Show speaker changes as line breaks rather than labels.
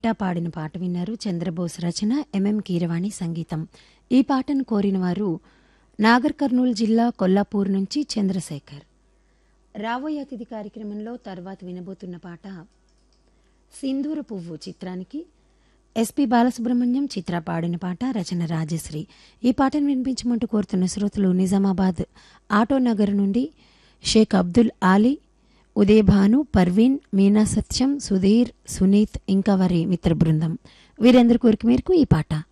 ఇట్టా పాడిన పాట విన్నారు చంద్రబోస్ రచన ఎంఎం కీరవాణి సంగీతం ఈ పాటను కోరిన వారు నాగర్ కర్నూలు జిల్లా కొల్లాపూర్ నుంచి చంద్రశేఖర్ రాబోయే అతిథి కార్యక్రమంలో తర్వాత వినబోతున్న పాట సింధూర పువ్వు చిత్రానికి ఎస్పి బాలసుబ్రహ్మణ్యం చిత్ర పాడిన పాట రచన రాజశ్రీ ఈ పాటను వినిపించమంటూ కోరుతున్న శ్రోతలు నిజామాబాద్ ఆటో నగర్ నుండి షేక్ అబ్దుల్ ఆలీ ఉదయభాను పర్వీన్ మీనా సత్యం సుధీర్ సునీత్ ఇంకా వారి మిత్ర బృందం వీరందరి కోరిక మేరకు ఈ పాట